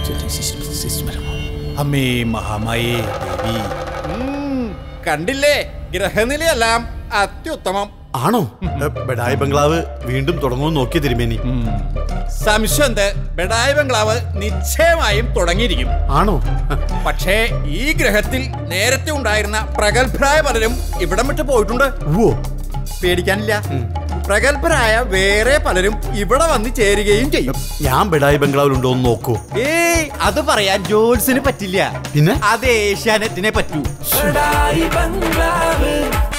അമ്മേ മഹാമായേ ദേവി ഉം, കണ്ടില്ലേ ഗ്രഹനിലയെല്ലാം അത്യുത്തമം ആണോ ഏ, ബഡായി ബംഗ്ലാവ് വീണ്ടും തുടങ്ങുമെന്ന് നോക്കിയ തിരുമേനി സംശയം എന്ത് ബെഡായി ബംഗ്ലാവ് നിശ്ചയമായും തുടങ്ങിയിരിക്കും ആണോ പക്ഷേ ഈ ഗ്രഹത്തിൽ നേരത്തെ ഉണ്ടായിരുന്ന പ്രഗത്ഭരായ പലരും ഇവിടം വിട്ട് പോയിട്ടുണ്ട് ഓ പേടിക്കാനില്ല പ്രഗത്ഭരായ വേറെ പലരും ഇവിടെ വന്ന് ചേരുകയും ചെയ്യും ഞാൻ ബഡായി ബംഗ്ലാവിലുണ്ടോ എന്ന് നോക്കൂ ഏയ് അത് പറയാൻ ജോൽസിന് പറ്റില്ല പിന്നെ അത് ഏഷ്യാനെറ്റിനെ പറ്റൂ ബഡായി ബംഗ്ലാവ്